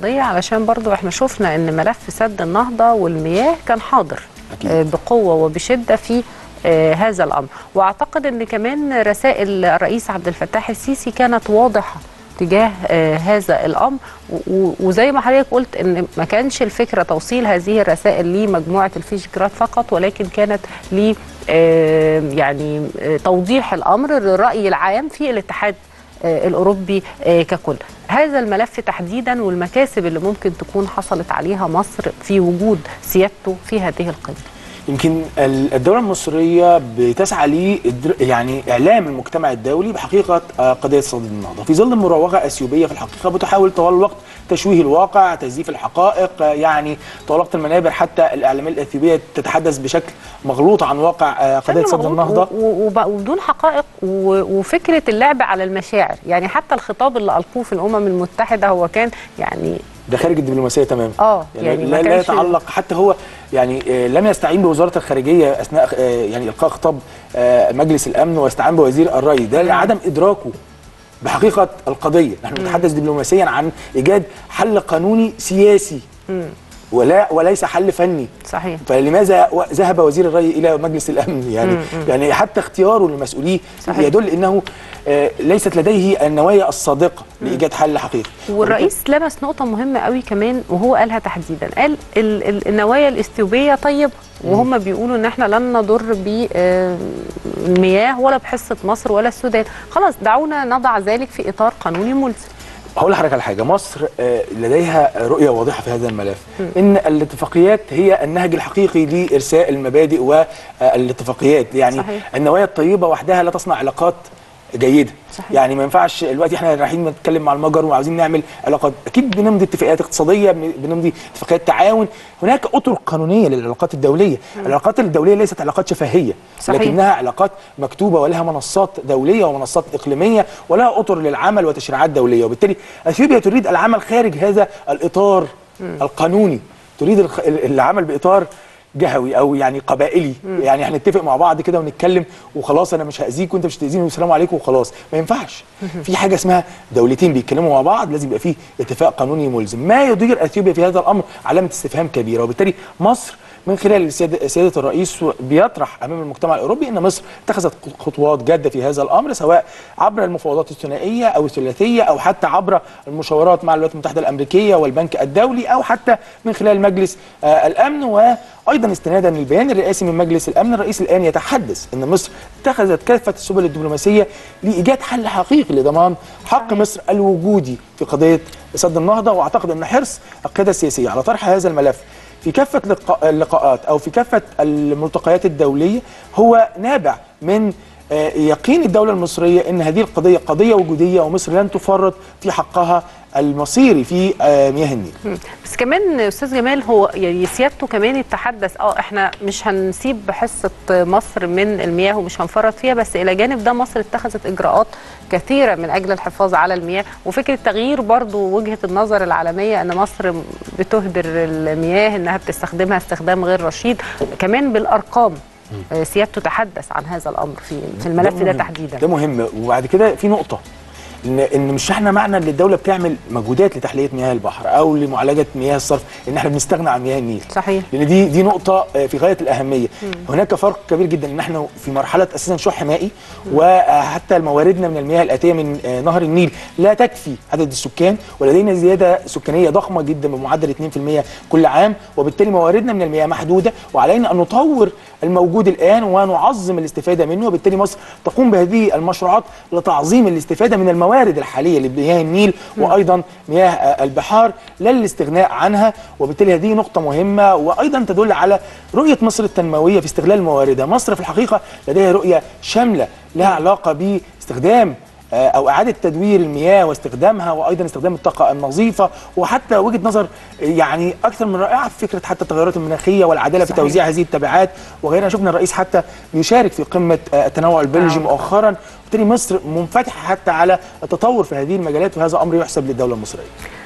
الاقتصاديه علشان برضو احنا شفنا ان ملف سد النهضه والمياه كان حاضر أكيد. آه، بقوه وبشده في آه، هذا الامر واعتقد ان كمان رسائل الرئيس عبد الفتاح السيسي كانت واضحه تجاه آه، هذا الامر و- و- وزي ما حضرتك قلت ان ما كانش الفكره توصيل هذه الرسائل لمجموعه الفيشجراد فقط ولكن كانت ل آه، يعني آه، توضيح الامر للراي العام في الاتحاد آه، الاوروبي آه، ككل هذا الملف تحديدا والمكاسب اللي ممكن تكون حصلت عليها مصر في وجود سيادته في هذه القمه يمكن ال- الدولة المصرية بتسعى لي يعني إعلام المجتمع الدولي بحقيقة آه، قضية صد النهضة في ظل مراوغة أثيوبية في الحقيقة بتحاول طوال الوقت تشويه الواقع تزييف الحقائق آه، يعني طوال وقت المنابر حتى الإعلامية الأثيوبية تتحدث بشكل مغلوط عن واقع آه، قضية شكل صد مغلوط النهضة و- و- وب- وبدون حقائق و- وفكره اللعب على المشاعر يعني حتى الخطاب اللي القوه في الامم المتحده هو كان يعني ده خارج الدبلوماسية تماما اه يعني, يعني ما لا, لا كانش- يتعلق حتى هو يعني آه، لم يستعين بوزاره الخارجيه اثناء آه، يعني القاء خطاب آه، مجلس الامن واستعان بوزير الري ده لعدم ادراكه بحقيقه القضيه نحن نتحدث دبلوماسيا عن ايجاد حل قانوني سياسي ولا وليس حل فني صحيح فلماذا و- ذهب وزير الري الى مجلس الامن يعني يعني حتى اختياره لمسؤوليه صحيح. يدل انه آه، ليست لديه النوايا الصادقه لايجاد حل حقيقي والرئيس لمس نقطة مهمة قوي كمان وهو قالها تحديدا قال ال- ال- النوايا الاثيوبية طيبة وهم بيقولوا ان احنا لن نضر بالمياه ولا بحصة مصر ولا السودان خلاص دعونا نضع ذلك في اطار قانوني ملزم هقول لحضرتك على حاجه مصر آه، لديها رؤيه واضحه في هذا الملف ان الاتفاقيات هي النهج الحقيقي لارساء المبادئ والاتفاقيات يعني صحيح. النوايا الطيبه وحدها لا تصنع علاقات جيده صحيح. يعني ما ينفعش دلوقتي احنا رايحين نتكلم مع المجر وعاوزين نعمل علاقات اكيد بنمضي اتفاقيات اقتصاديه بن- بنمضي اتفاقيات تعاون هناك اطر قانونيه للعلاقات الدوليه العلاقات الدوليه ليست علاقات شفهيه صحيح. لكنها علاقات مكتوبه ولها منصات دوليه ومنصات اقليميه ولها اطر للعمل وتشريعات دوليه وبالتالي اثيوبيا تريد العمل خارج هذا الاطار القانوني تريد الخ- العمل باطار جهوي او يعني قبائلي يعني هنتفق مع بعض كده ونتكلم وخلاص انا مش هاذيك وانت مش هتاذيني والسلام عليكم وخلاص ما ينفعش في حاجه اسمها دولتين بيتكلموا مع بعض لازم يبقى فيه اتفاق قانوني ملزم ما يضير اثيوبيا في هذا الامر علامه استفهام كبيره وبالتالي مصر من خلال سيادة, سيادة الرئيس بيطرح أمام المجتمع الأوروبي أن مصر اتخذت خطوات جادة في هذا الأمر سواء عبر المفاوضات الثنائية أو الثلاثية أو حتى عبر المشاورات مع الولايات المتحدة الأمريكية والبنك الدولي أو حتى من خلال مجلس آه الأمن وأيضا استنادا للبيان الرئاسي من مجلس الأمن الرئيس الآن يتحدث أن مصر اتخذت كافة السبل الدبلوماسية لإيجاد حل حقيقي لضمان حق مصر الوجودي في قضية سد النهضة وأعتقد أن حرص القيادة السياسية على طرح هذا الملف في كافة لقاء- اللقاءات أو في كافة الملتقيات الدولية هو نابع من آه، يقين الدولة المصرية أن هذه القضية قضية وجودية ومصر لن تفرط في حقها المصيري في آه، مياه النيل مم. بس كمان استاذ جمال هو يعني سيادته كمان يتحدث اه احنا مش هنسيب حصه مصر من المياه ومش هنفرط فيها بس الى جانب ده مصر اتخذت اجراءات كثيره من اجل الحفاظ على المياه وفكره تغيير برضو وجهه النظر العالميه ان مصر بتهدر المياه انها بتستخدمها استخدام غير رشيد كمان بالارقام آه، سيادته تحدث عن هذا الامر في في الملف ده مهم. تحديدا ده مهم وبعد كده في نقطة ان ان مش احنا معنى ان الدوله بتعمل مجهودات لتحليه مياه البحر او لمعالجه مياه الصرف ان احنا بنستغنى عن مياه النيل صحيح لان دي دي نقطه آه، في غايه الاهميه هناك فرق كبير جدا ان احنا في مرحله اساسا شح مائي وحتى مواردنا من المياه الاتيه من آه، نهر النيل لا تكفي عدد السكان ولدينا زياده سكانيه ضخمه جدا بمعدل 2% كل عام وبالتالي مواردنا من المياه محدوده وعلينا ان نطور الموجود الان ونعظم الاستفاده منه وبالتالي مصر تقوم بهذه المشروعات لتعظيم الاستفاده من الموارد الحاليه لمياه النيل وايضا مياه آه، البحار لا للاستغناء عنها وبالتالي هذه نقطه مهمه وايضا تدل على رؤيه مصر التنمويه في استغلال مواردها مصر في الحقيقه لديها رؤيه شامله لها علاقه باستخدام آه، او اعاده تدوير المياه واستخدامها وايضا استخدام الطاقه النظيفه وحتى وجهه نظر آه، يعني اكثر من رائعه في فكره حتى التغيرات المناخيه والعداله في صحيح. توزيع هذه التبعات وغيرها شفنا الرئيس حتى بيشارك في قمه آه، التنوع البلجي نعم. مؤخرا وبالتالي مصر منفتحه حتى على التطور في هذه المجالات وهذا امر يحسب للدوله المصريه